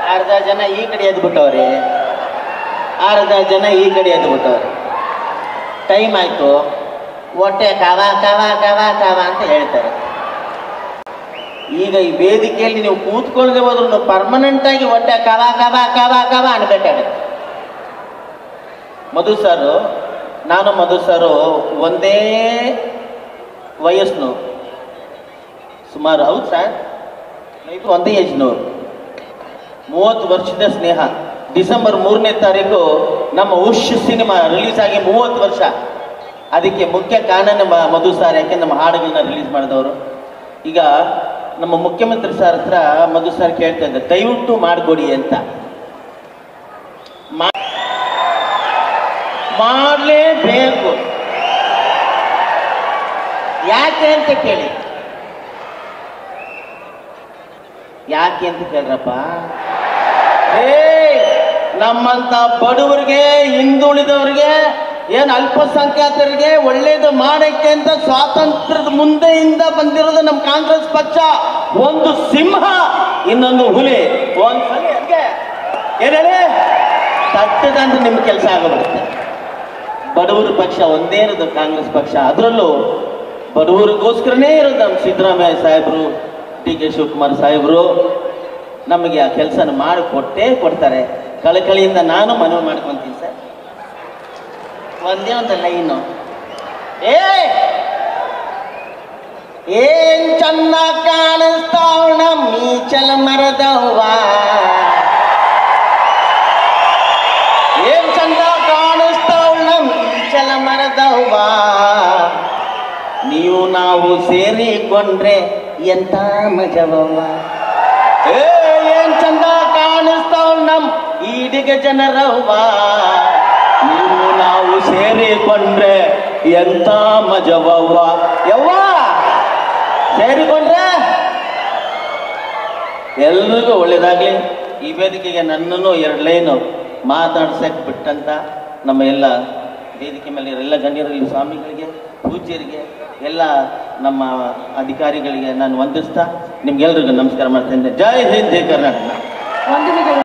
ಅರ್ಧ ಜನ ಈ ಕಡೆ ಎದ್ದು ಬಿಟ್ಟವ್ರೆ ಅರ್ಧ ಜನ ಈ ಕಡೆ ಎದ್ದು ಬಿಟ್ಟವ್ರೆ ಟೈಮ್ ಆಯ್ತು ಹೊಟ್ಟೆ ಕವ ಕವ ಕವ ಕವ ಅಂತ ಹೇಳ್ತಾರೆ ಈಗ ಈ ವೇದಿಕೆಯಲ್ಲಿ ನೀವು ಕೂತ್ಕೊಳ್ಳದೆ ಹೋದ್ರು ಪರ್ಮನೆಂಟ್ ಆಗಿ ಹೊಟ್ಟೆ ಕವ ಕವ ಕವ ಕವ ಅನ್ಬೇಕಾಗತ್ತೆ ಮಧು ಸರು ನಾನು ಮಧು ಸರು ಒಂದೇ ವಯಸ್ಸಿನವ್ರು ಸುಮಾರು ಹೌದು ಸರ್ ಇದು ಒಂದೇ ಏಜ್ನವ್ರು ಮೂವತ್ತು ವರ್ಷದ ಸ್ನೇಹ ಡಿಸೆಂಬರ್ ಮೂರನೇ ತಾರೀಕು ನಮ್ಮ ಉಶ್ ಸಿನಿಮಾ ರಿಲೀಸ್ ಆಗಿ ಮೂವತ್ತು ವರ್ಷ ಅದಕ್ಕೆ ಮುಖ್ಯ ಕಾರಣ ನಮ್ಮ ಮಧು ಸರ್ ಯಾಕೆ ನಮ್ಮ ಹಾಡುಗಳನ್ನ ರಿಲೀಸ್ ಮಾಡಿದವರು ಈಗ ನಮ್ಮ ಮುಖ್ಯಮಂತ್ರಿ ಸರ್ ಹತ್ರ ಮಧು ಸರ್ ಕೇಳ್ತಾ ಇದ್ದೆ ದಯವಿಟ್ಟು ಮಾಡಿಕೊಡಿ ಅಂತ ಮಾ- ಮಾಡಲೇಬೇಕು ಯಾಕೆ ಅಂತ ಕೇಳಿ ಯಾಕೆ ಅಂತ ಕೇಳ್ರಪ್ಪ ಏ ನಮ್ಮಂತ ಬಡವರಿಗೆ ಹಿಂದುಳಿದವರಿಗೆ ಏನು ಅಲ್ಪಸಂಖ್ಯಾತರಿಗೆ ಒಳ್ಳೇದು ಮಾಡಕ್ಕೆ ಅಂತ ಸ್ವಾತಂತ್ರ್ಯದ ಮುಂದೆಯಿಂದ ಬಂದಿರೋದು ನಮ್ಮ ಕಾಂಗ್ರೆಸ್ ಪಕ್ಷ ಒಂದು ಸಿಂಹ ಇನ್ನೊಂದು ಹುಲಿ ಒಂದು ಸಲ ಹಂಗೆ ಏನೇಳಿ ತಟ್ಟದಂದ್ರೆ ನಿಮ್ಮ ಕೆಲಸ ಆಗೋಗ್ಬಿಡುತ್ತೆ ಬಡವರ ಪಕ್ಷ ಒಂದೇ ಇರೋದು ಕಾಂಗ್ರೆಸ್ ಪಕ್ಷ ಅದರಲ್ಲೂ ಬಡವರಿಗೋಸ್ಕರನೇ ಇರೋದು ನಮ್ಮ ಸಿದ್ದರಾಮಯ್ಯ ಸಾಹೇಬರು ಡಿ ಕೆ ಶಿವಕುಮಾರ್ ಸಾಹೇಬರು ನಮಗೆ ಆ ಕೆಲಸನ ಮಾಡಿ ಕೊಟ್ಟೇ ಕೊಡ್ತಾರೆ ಕಳಕಳಿಯಿಂದ ನಾನು ಮನವಿ ಮಾಡ್ಕೊಂತೀನಿ ಸರ್ ಒಂದೇ ಒಂದು ಲೈನು ಏ ಏನ್ ಚೆನ್ನ ಕಾಣಿಸ್ತಾವಣ ಮೀಚಲ ಮರದವ್ವ ಏನ್ ಚಂದ ಕಾಣಿಸ್ತಾವಳ ಮೀಚಲ ಮರದವ್ವ ನೀವು ನಾವು ಸೇರಿಕೊಂಡ್ರೆ ಎಂತ ಮಜವವ್ವ ಏ ಏನ್ ಚಂದ ಕಾಣಿಸ್ತಾವ್ ನಮ್ ಈಡಿಗ ಜನರವ್ವ ನೀವು ನಾವು ಸೇರಿಕೊಂಡ್ರೆ ಎಂತ ಮಜವವ್ವ ಯವ್ವ ಸೇರಿಕೊಂಡ್ರೆ ಎಲ್ರಿಗೂ ಒಳ್ಳೇದಾಗ್ಲಿ ಈ ವೇದಿಕೆಗೆ ನನ್ನನ್ನು ಎರಡು ಲೈನು ಮಾತಾಡ್ಸಕ್ ಬಿಟ್ಟಂತ ನಮ್ಮ ಎಲ್ಲ ವೇದಿಕೆ ಮೇಲೆ ಎಲ್ಲ ಗಣ್ಯರಲ್ಲಿ ಸ್ವಾಮಿಗಳಿಗೆ ಪೂಜ್ಯರಿಗೆ ಎಲ್ಲ ನಮ್ಮ ಅಧಿಕಾರಿಗಳಿಗೆ ನಾನು ವಂದಿಸ್ತಾ ನಿಮ್ಗೆಲ್ರಿಗೂ ನಮಸ್ಕಾರ ಮಾಡ್ತೇನೆ ಜೈ ಹಿಂದ್ ಜೈ ಕರ್ನಾಟಕ ವಂದನೆಗಳು